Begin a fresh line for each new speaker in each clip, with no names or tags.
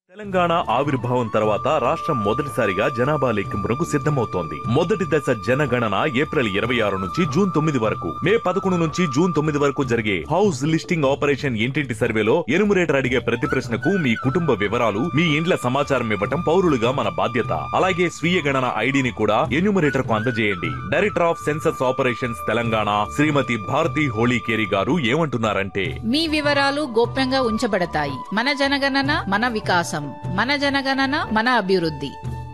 తెలంగాణ ఆవిర్భావం తర్వాత రాష్ట్రం మొదటిసారిగా జనాభా లెక్కింపునకు సిద్ధమవుతోంది మొదటి దశ జనగణన ఏప్రిల్ ఇరవై ఆరు నుంచి జూన్ తొమ్మిది వరకు మే పదకొండు నుంచి జూన్ తొమ్మిది వరకు జరిగే హౌస్ లిస్టింగ్ ఆపరేషన్ ఇంటింటి సర్వేలో ఎనుమరేటర్ అడిగే ప్రతి ప్రశ్నకు మీ కుటుంబ వివరాలు మీ ఇండ్ల సమాచారం ఇవ్వటం పౌరులుగా మన బాధ్యత అలాగే స్వీయ గణన ఐడిని కూడా ఎన్యూమరేటర్ కు అందజేయండి director of census operations Telangana Shrimati Bharati Holikeri garu ఏమంటున్నారంటే
మీ వివరాలు గోప్యంగా ఉంచబడతాయి మన జనగణన మన వికాసం మన జనగణన మన అభివృద్ధి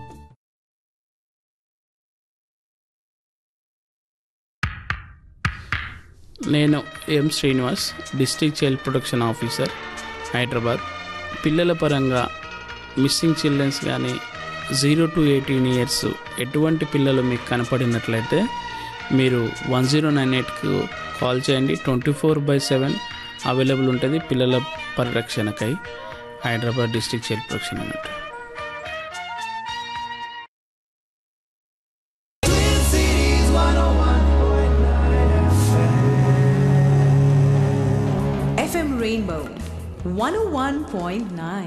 నేను M Srinivas district child protection officer Hyderabad పిల్లల పరంగా మిస్సింగ్ చిల్డ్రన్స్ కానీ జీరో టు ఎయిటీన్ ఇయర్స్ ఎటువంటి పిల్లలు మీకు కనపడినట్లయితే మీరు వన్ జీరో నైన్ ఎయిట్కు కాల్ చేయండి twenty four by seven available ఉంటుంది పిల్లల పరిరక్షణకై హైదరాబాద్ డిస్ట్రిక్ట్ చైల్డ్ ప్రొటెక్షన్ అన్నట్టు
FM Rainbow 101.9.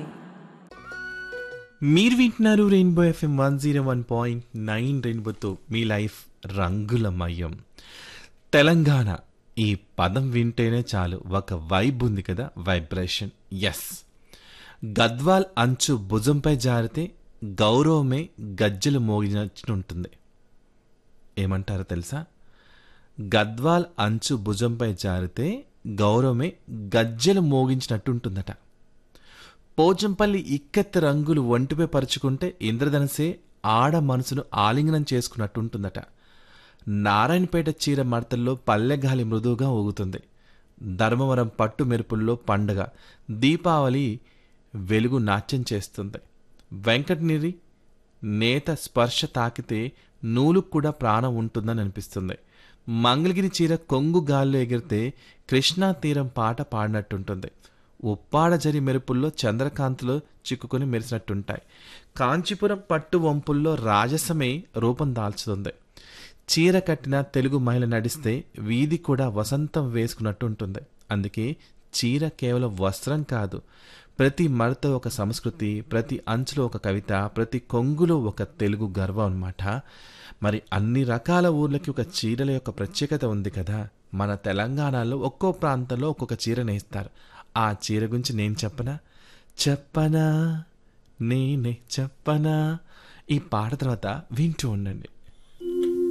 మీరు వింటున్నారు rainbow FM one zero one point nine రెయిన్బోతో మీ లైఫ్ రంగులమయం తెలంగాణ ఈ పదం వింటేనే చాలు ఒక వైబ్ ఉంది కదా వైబ్రేషన్ ఎస్ గద్వాల్ అంచు భుజంపై జారితే గౌరవమే గజ్జలు మోగినట్టుంటుంది ఏమంటారో తెలుసా గద్వాల్ అంచు భుజంపై జారితే గౌరవమే గజ్జలు మోగించినట్టుంటుందట పోచంపల్లి ఇక్కత్త రంగులు ఒంటిపై పరుచుకుంటే ఇంద్రధనసే ఆడ మనసును ఆలింగనం చేసుకున్నట్టుంటుందట నారాయణపేట చీర మడతల్లో పల్లెగాలి మృదువుగా ఊగుతుంది ధర్మవరం పట్టు మెరుపుల్లో పండగ దీపావళి వెలుగు నాట్యం చేస్తుంది వెంకటనిరి నేత స్పర్శ తాకితే నూలుకు కూడా ప్రాణం ఉంటుందని అనిపిస్తుంది మంగళగిరి చీర కొంగు గాల్లో ఎగిరితే కృష్ణా తీరం పాట పాడినట్టుంటుంది ఉప్పాడ జరి మెరుపుల్లో చంద్రకాంతిలో చిక్కుకొని మెరిసినట్టుంటాయి కాంచీపురం పట్టు వంపుల్లో రాజసమే రూపం దాల్చుతుంది చీర కట్టిన తెలుగు మహిళ నడిస్తే వీధి కూడా వసంతం వేసుకున్నట్టు ఉంటుంది అందుకే చీర కేవలం వస్త్రం కాదు ప్రతి మడత ఒక సంస్కృతి ప్రతి అంచులో ఒక కవిత ప్రతి కొంగులో ఒక తెలుగు గర్వం అన్నమాట మరి అన్ని రకాల ఊర్లకి ఒక చీరల యొక్క ప్రత్యేకత ఉంది కదా మన తెలంగాణలో ఒక్కో ప్రాంతంలో ఒక్కొక్క చీర నేస్తారు ఆ చీర గురించి నేను చెప్పనా చెప్పనా నేనే చెప్పనా ఈ పాట తర్వాత వింటూ ఉండండి